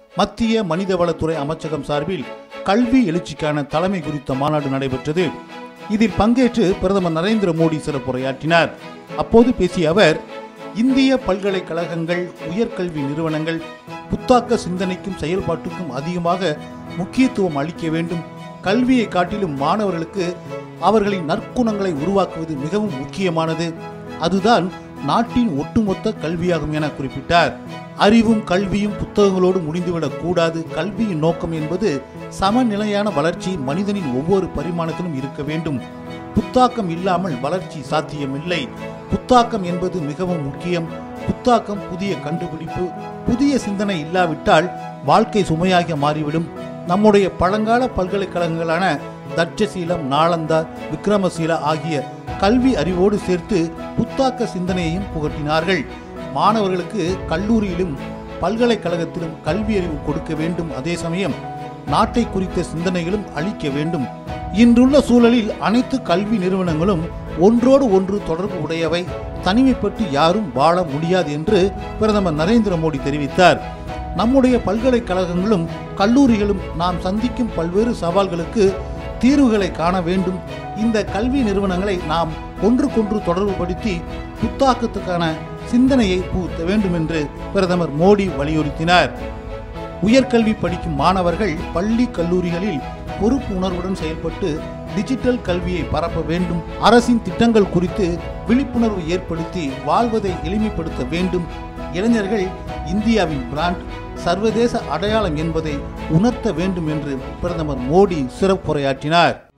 மத்திய மனிதவளத்துறை அமைச்சகம் சார்பில் கல்வி எழுச்சிக்கான தலைமை குறித்த மாநாடு நடைபெற்றது இதில் பங்கேற்று பிரதமர் நரேந்திர மோடி சிறப்புரையாற்றினார் அப்போது பேசிய அவர் இந்திய பல்கலைக்கழகங்கள் உயர்கல்வி நிறுவனங்கள் புத்தாக்க சிந்தனைக்கும் செயல்பாட்டுக்கும் அதிகமாக முக்கியத்துவம் அளிக்க வேண்டும் கல்வியை காட்டிலும் மாணவர்களுக்கு அவர்களின் நற்குணங்களை உருவாக்குவது மிகவும் முக்கியமானது அதுதான் நாட்டின் ஒட்டுமொத்த கல்வியாகும் என குறிப்பிட்டார் அறிவும் கல்வியும் புத்தகங்களோடு முடிந்துவிடக் கூடாது கல்வியின் நோக்கம் என்பது சமநிலையான வளர்ச்சி மனிதனின் ஒவ்வொரு பரிமாணத்திலும் இருக்க வேண்டும் புத்தாக்கம் இல்லாமல் வளர்ச்சி சாத்தியமில்லை புத்தாக்கம் என்பது மிகவும் முக்கியம் புத்தாக்கம் புதிய கண்டுபிடிப்பு புதிய சிந்தனை இல்லாவிட்டால் வாழ்க்கை சுமையாக மாறிவிடும் நம்முடைய பழங்கால பல்கலைக்கழகங்களான தட்சசீலம் நாளந்தா விக்ரமசீலா ஆகிய கல்வி அறிவோடு சேர்த்து புத்தாக்க சிந்தனையையும் புகட்டினார்கள் மாணவர்களுக்கு கல்லூரியிலும் பல்கலைக்கழகத்திலும் கல்வி அறிவு கொடுக்க வேண்டும் அதே சமயம் நாட்டை குறித்த சிந்தனைகளும் அளிக்க வேண்டும் இன்றுள்ள சூழலில் அனைத்து கல்வி நிறுவனங்களும் ஒன்றோடு ஒன்று தொடர்பு உடையவை தனிமைப்பட்டு யாரும் வாழ முடியாது என்று பிரதமர் நரேந்திர மோடி தெரிவித்தார் நம்முடைய பல்கலைக்கழகங்களும் கல்லூரிகளும் நாம் சந்திக்கும் பல்வேறு சவால்களுக்கு தீர்வுகளை காண வேண்டும் இந்த கல்வி நிறுவனங்களை நாம் ஒன்றுக்கொன்று தொடர்புபடுத்தி புத்தாக்கத்துக்கான சிந்தனையை புகுத்த வேண்டும் என்று பிரதமர் மோடி வலியுறுத்தினார் உயர்கல்வி படிக்கும் மாணவர்கள் பள்ளி கல்லூரிகளில் பொறுப்பு உணர்வுடன் செயல்பட்டு டிஜிட்டல் கல்வியை பரப்ப வேண்டும் அரசின் திட்டங்கள் குறித்து விழிப்புணர்வு ஏற்படுத்தி வாழ்வதை எளிமைப்படுத்த வேண்டும் இளைஞர்கள் இந்தியாவின் பிராண்ட் சர்வதேச அடையாளம் என்பதை உணர்த்த வேண்டும் என்று பிரதமர் மோடி சிறப்புரையாற்றினார்